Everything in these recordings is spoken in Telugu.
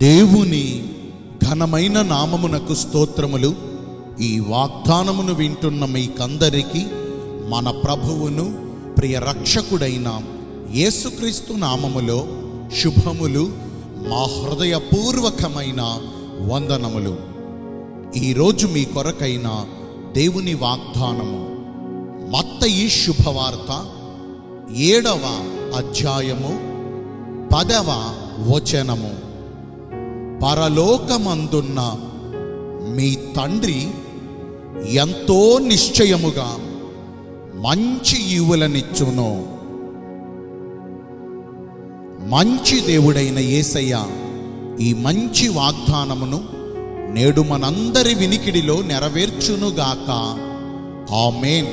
దేవుని ఘనమైన నామమునకు స్తోత్రములు ఈ వాగ్దానమును వింటున్న మీకందరికీ మన ప్రభువును ప్రియ రక్షకుడైన యేసుక్రీస్తు నామములో శుభములు మా హృదయపూర్వకమైన వందనములు ఈరోజు మీ కొరకైన దేవుని వాగ్దానము మత్తయి శుభవార్త ఏడవ అధ్యాయము పదవ వచనము పరలోకమందున్న మీ తండ్రి ఎంతో నిశ్చయముగా మంచి ఈవులనిచ్చును మంచి దేవుడైన యేసయ్య ఈ మంచి వాగ్దానమును నేడు మనందరి వినికిడిలో నెరవేర్చునుగాక ఆమేన్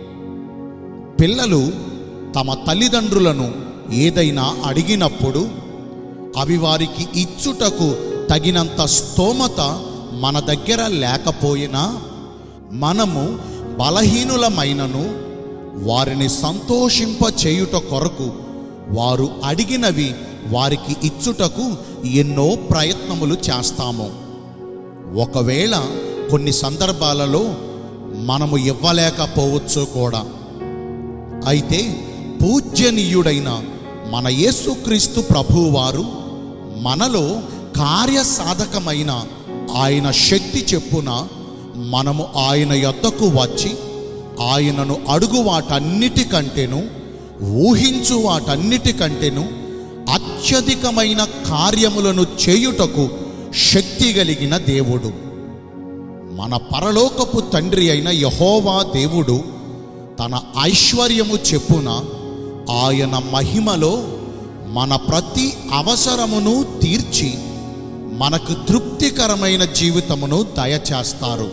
పిల్లలు తమ తల్లిదండ్రులను ఏదైనా అడిగినప్పుడు అవి వారికి ఇచ్చుటకు తగినంత స్తోమత మన దగ్గర లేకపోయినా మనము బలహీనులమైనను వారిని సంతోషింప చేయుట కొరకు వారు అడిగినవి వారికి ఇచ్చుటకు ఎన్నో ప్రయత్నములు చేస్తాము ఒకవేళ కొన్ని సందర్భాలలో మనము ఇవ్వలేకపోవచ్చు కూడా అయితే పూజ్యనీయుడైన మన యేసుక్రీస్తు ప్రభువారు మనలో కార్యసాధకమైన ఆయన శక్తి చెప్పున మనము ఆయన యొద్దకు వచ్చి ఆయనను అడుగు వాటన్నిటికంటేను ఊహించు వాటన్నిటికంటేను అత్యధికమైన కార్యములను చేయుటకు శక్తి కలిగిన దేవుడు మన పరలోకపు తండ్రి అయిన యహోవా దేవుడు తన ఐశ్వర్యము చెప్పున ఆయన మహిమలో మన ప్రతి అవసరమును తీర్చి మనకు తృప్తికరమైన జీవితమును దయచేస్తారు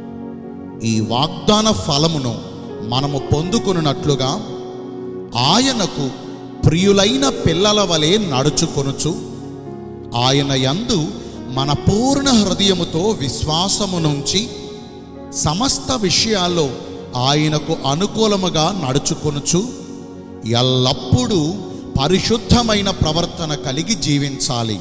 ఈ వాగ్దాన ఫలమును మనము పొందుకున్నట్లుగా ఆయనకు ప్రియులైన పిల్లల వలె నడుచుకొనుచు ఆయన యందు మన పూర్ణ హృదయముతో విశ్వాసము నుంచి సమస్త విషయాల్లో ఆయనకు అనుకూలముగా నడుచుకొనుచు ఎల్లప్పుడూ పరిశుద్ధమైన ప్రవర్తన కలిగి జీవించాలి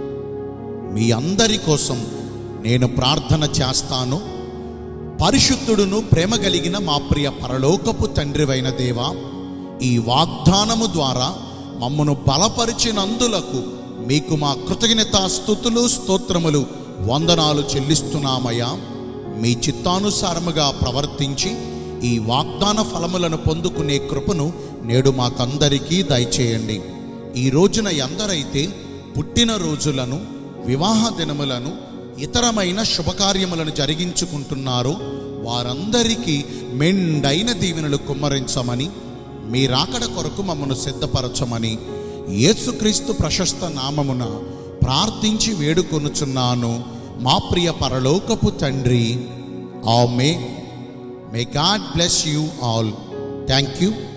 మీ అందరి కోసం నేను ప్రార్థన చేస్తాను పరిశుద్ధుడును ప్రేమ కలిగిన మా ప్రియ పరలోకపు తండ్రివైన దేవా ఈ వాగ్దానము ద్వారా మమ్మను బలపరిచినందులకు మీకు మా కృతజ్ఞత స్థుతులు స్తోత్రములు వందనాలు చెల్లిస్తున్నామయ్యా మీ చిత్తానుసారముగా ప్రవర్తించి ఈ వాగ్దాన ఫలములను పొందుకునే కృపను నేడు మాకందరికీ దయచేయండి ఈ రోజున ఎందరైతే పుట్టిన రోజులను వివాహ దినములను ఇతరమైన శుభకార్యములను జరిగించుకుంటున్నారో వారందరికీ మెండైన దీవెనలు కుమ్మరించమని మీ రాకడ కొరకు మమ్మను సిద్ధపరచమని యేసుక్రీస్తు ప్రశస్త నామమున ప్రార్థించి వేడుకొనుచున్నాను మా ప్రియ పరలోకపు తండ్రి ఆమె may God bless you all thank you